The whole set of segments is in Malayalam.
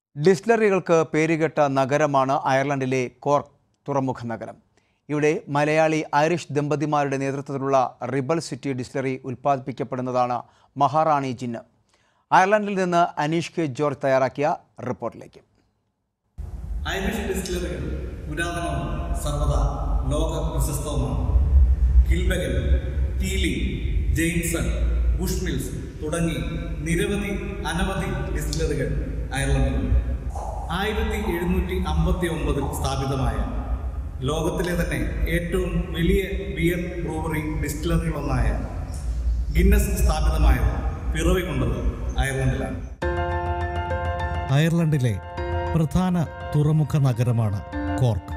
ഡിസ്റ്റിലറികൾക്ക് പേരുകെട്ട നഗരമാണ് അയർലൻഡിലെ കോർക്ക് തുറമുഖ നഗരം ഇവിടെ മലയാളി ഐറിഷ് ദമ്പതിമാരുടെ നേതൃത്വത്തിലുള്ള റിബൽ സിറ്റി ഡിസ്റ്റിലറി ഉൽപ്പാദിപ്പിക്കപ്പെടുന്നതാണ് മഹാറാണി ജിന്ന് അയർലൻഡിൽ നിന്ന് അനീഷ് കെ ജോർജ് തയ്യാറാക്കിയ റിപ്പോർട്ടിലേക്ക് ഐറിഷ് ഡിസ്റ്റിലറികൾ പുരാതനവും സർവദാ ലോക പ്രശസ്തവുമാണ് Kilbeggan Teeling Jameson Bushmills തുടങ്ങി നിരവധി അനവധി ഡിസ്റ്റിലറികൾ അയർലൻഡിലുണ്ട് ആയിരത്തി എഴുന്നൂറ്റി അമ്പത്തി ഒമ്പതിൽ സ്ഥാപിതമായ ലോകത്തിലെ തന്നെ ഏറ്റവും വലിയ ബിയർ ബ്രൂവറി ഡിസ്റ്റിലറികളൊന്നായ ഗിന്നസ് സ്ഥാപിതമായത് പിറവി കൊണ്ടത് അയർലൻഡിലാണ് അയർലൻഡിലെ പ്രധാന തുറമുഖ നഗരമാണ് കോർക്ക്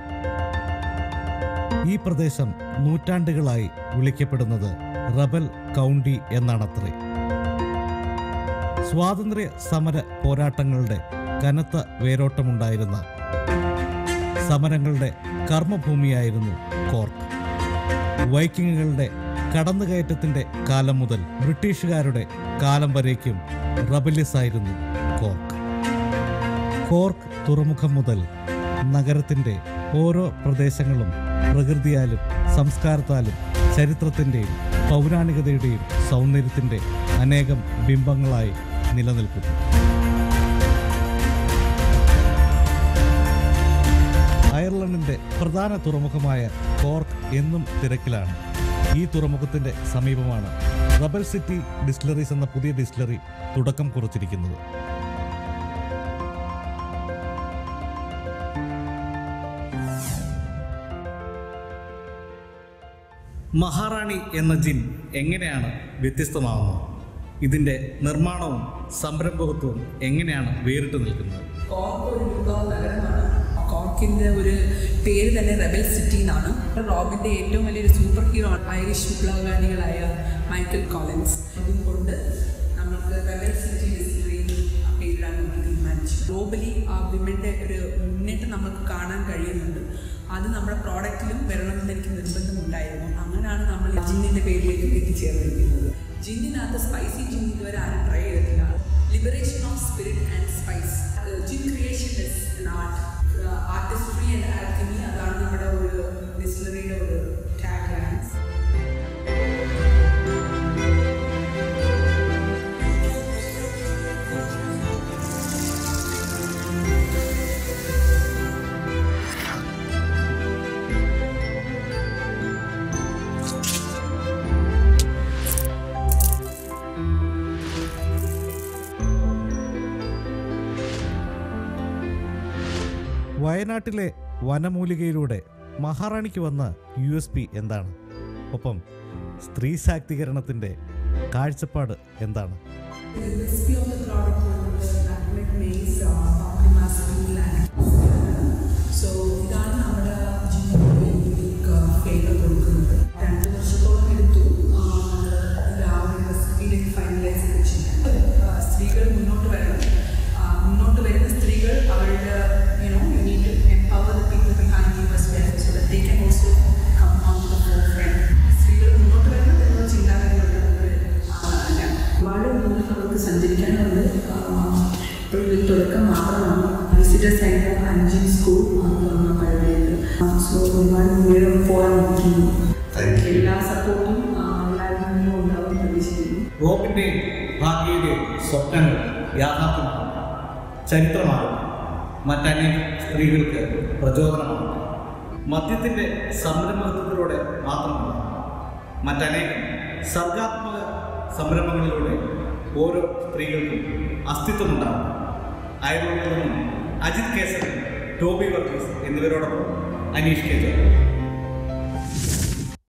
ഈ പ്രദേശം നൂറ്റാണ്ടുകളായി വിളിക്കപ്പെടുന്നത് റബൽ കൗണ്ടി എന്നാണത്രേ സ്വാതന്ത്ര്യ സമര പോരാട്ടങ്ങളുടെ കനത്ത വേരോട്ടമുണ്ടായിരുന്ന സമരങ്ങളുടെ കർമ്മഭൂമിയായിരുന്നു കോർക്ക് വൈക്കിങ്ങുകളുടെ കടന്നുകയറ്റത്തിന്റെ കാലം മുതൽ ബ്രിട്ടീഷുകാരുടെ കാലം വരേക്കും റബല്യസ് ആയിരുന്നു കോർക്ക് കോർക്ക് തുറമുഖം മുതൽ നഗരത്തിന്റെ ഓരോ പ്രദേശങ്ങളും പ്രകൃതിയാലും സംസ്കാരത്താലും ചരിത്രത്തിന്റെയും പൗരാണികതയുടെയും സൗന്ദര്യത്തിന്റെ അനേകം ബിംബങ്ങളായി നിലനിൽക്കുന്നു അയർലൻഡിന്റെ പ്രധാന തുറമുഖമായ കോർക്ക് എന്നും തിരക്കിലാണ് ഈ തുറമുഖത്തിന്റെ സമീപമാണ് റബൽ സിറ്റി ഡിസ്റ്റിലറീസ് എന്ന പുതിയ ഡിസ്റ്റിലറി തുടക്കം കുറിച്ചിരിക്കുന്നത് മഹാറാണി എന്ന ജിൻ എങ്ങനെയാണ് വ്യത്യസ്തമാവുന്നത് ഇതിൻ്റെ നിർമ്മാണവും സംരംഭകത്വവും എങ്ങനെയാണ് വേറിട്ട് നിൽക്കുന്നത് കോർക്ക് ഒരു വിപ്ലവ നഗരമാണ് കോർക്കിൻ്റെ ഒരു പേര് തന്നെ റെബൽ സിറ്റി എന്നാണ് റോബിൻ്റെ ഏറ്റവും വലിയൊരു സൂപ്പർ ഹീറോ ആണ് ഐറിഷ് വിപ്ലവകാരികളായ മൈക്കൽ കോളിൻസ് അതുകൊണ്ട് നമുക്ക് റെബൽ സിറ്റി ഡിസ്റ്റിലറി ആ പേരിടാൻ നമ്മൾ തീരുമാനിച്ചു ഗ്ലോബലി ആ വിമൻ്റെ ഒരു മുന്നേറ്റം നമുക്ക് കാണാൻ കഴിയുന്നുണ്ട് അത് നമ്മുടെ പ്രോഡക്റ്റിലും വരണമെന്ന് എനിക്ക് നിർബന്ധമുണ്ടായിരുന്നു അങ്ങനെയാണ് നമ്മൾ ജിന്നിൻ്റെ പേരിലേക്ക് എത്തിച്ചേർന്നിരിക്കുന്നത് ജിന്നിനകത്ത് സ്പൈസി ജിൻ ഇതുവരെ ആരും ട്രൈ ചെയ്തിട്ടില്ല liberation of spirit and spice gin creation is art artistry and alchemy അതാണ് നമ്മുടെ ഒരു ഡിസ്റ്റിലറിയുടെ ഒരു ടാഗ് ലൈൻസ് വയനാട്ടിലെ വനമൂലികയിലൂടെ മഹാറാണിക്ക് വന്ന യു എസ് പി എന്താണ് ഒപ്പം സ്ത്രീ ശാക്തീകരണത്തിന്റെ കാഴ്ചപ്പാട് എന്താണ് The recipe of the product was nutmeg maize, uh, paprimas, and So ഇതാണ് നമ്മുടെ ജിമ്മിക്ക് ഫ്ലേവർ കൊടുക്കുന്നത് രണ്ട് വർഷത്തോളം എടുത്തു ആ, നമ്മള് ആ ഒരു റെസിപ്പിയിലേക്ക് ഫൈനലൈസ് ചെയ്ത് ചെയ്യാൻ ആ, സ്ത്രീകൾ മുന്നോട്ട് വരണം ആ, മുന്നോട്ട് വരുന്ന സ്ത്രീകൾ അവരുടെ you know you need to empower the people behind you as well so that they can also come on to the forefront സ്ത്രീകൾ മുന്നോട്ട് വരണം എന്നുള്ള ചിന്താഗതിയുള്ള ഒരു ആളാണ് ഒരുപാട് ദൂരം നമുക്ക് സഞ്ചരിക്കാനുണ്ട് ഇപ്പോൾ ഒരു തുടക്കം മാത്രമാണ് വിസിറ്റേഴ്സ് ആയിട്ട് അഞ്ചിൻ സ്കൂൾ പഴയത് സോ ഒരുപാട് മുന്നേറും പോകാൻ നോക്കുന്നു എല്ലാ സപ്പോർട്ടും എല്ലാവരും നിന്നും ഉണ്ടാവും പ്രതീക്ഷിക്കുന്നു റോബിൻ്റെയും ഭാഗ്യയുടെയും സ്വപ്നങ്ങൾ യാഥാർത്ഥ്യമാണ് ചരിത്രമാണ് മറ്റനേകം സ്ത്രീകൾക്ക് പ്രചോദനമാണ് മദ്യത്തിൻ്റെ സംരംഭകത്വത്തിലൂടെ മാത്രമല്ല മറ്റനേകം സർഗാത്മക സംരംഭങ്ങളിലൂടെ ഓരോ സ്ത്രീകൾക്കും അസ്തിത്വമുണ്ടാകും അയർലൻഡിൽ നിന്നും അജിത് കേസർ ടോബി വർഗീസ് എന്നിവരോടൊപ്പം അനീഷ് കെ ജോർജ്